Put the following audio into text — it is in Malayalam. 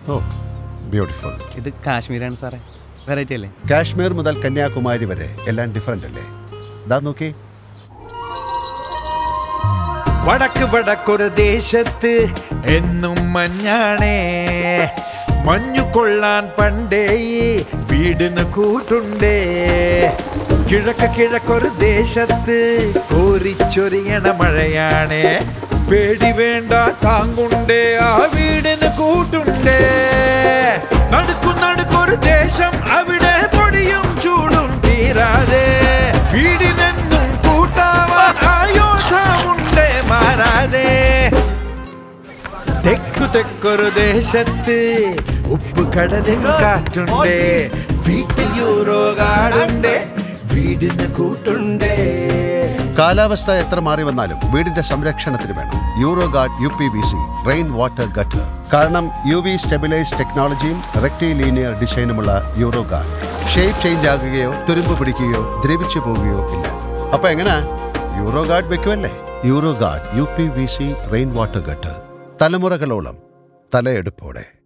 ഓ ബ്യൂട്ടിഫുൾ ഇത് കാശ്മീരാണ് സാറേ വെറൈറ്റി അല്ലേ കാശ്മീർ മുതൽ കന്യാകുമാരി വരെ എല്ലാം ഡിഫറെൻ്റ് അല്ലേ ദാ നോക്കി വടക്ക് വടക്കൊരു ദേശത്ത് എന്നും മഞ്ഞാണേ മഞ്ഞു കൊള്ളാൻ പണ്ടേ ഈ വീടിന് കൂട്ടുണ്ടേ കിഴക്ക് കിഴക്കൊരു ദേശത്ത് കോരിച്ചൊരിയണ മഴയാണേ പേടി വേണ്ട താങ്കുണ്ടേ ആ വീടിന് കൂട്ടുണ്ടേ നടുക്കു നടുക്കൊരു ദേശം അവിടെ പൊടിയും ചൂടും തീരാതെ വീടിനെന്നും കൂട്ടാവാൻ ആയോധമുണ്ടേ മാറാതെ തെക്കു തെക്കൊരു ദേശത്ത് ഉപ്പ് കടലിൻ കാറ്റുണ്ടേ വീട്ടിൽ യൂറോ കാടുണ്ടേ വീടിന് കൂട്ടുണ്ടേ കാലാവസ്ഥ എത്ര മാറി വന്നാലും വീടിന്റെ സംരക്ഷണത്തിന് വേണം Euro Guard U P V C rain water gutter കാരണം യു വി സ്റ്റെബിലൈസ് ടെക്നോളജിയും റെക്ടി ലീനിയർ ഡിസൈനുമുള്ള യൂറോ ഗാർഡ് ഷേപ്പ് ചേഞ്ച് ആകുകയോ തുരുമ്പ് പിടിക്കുകയോ ദ്രവിച്ചു പോവുകയോ ഇല്ല അപ്പൊ എങ്ങനെ യൂറോ ഗാർഡ് വെക്കുമല്ലേ Euro Guard U P V C rain water gutter തലമുറകളോളം തലയെടുപ്പോടെ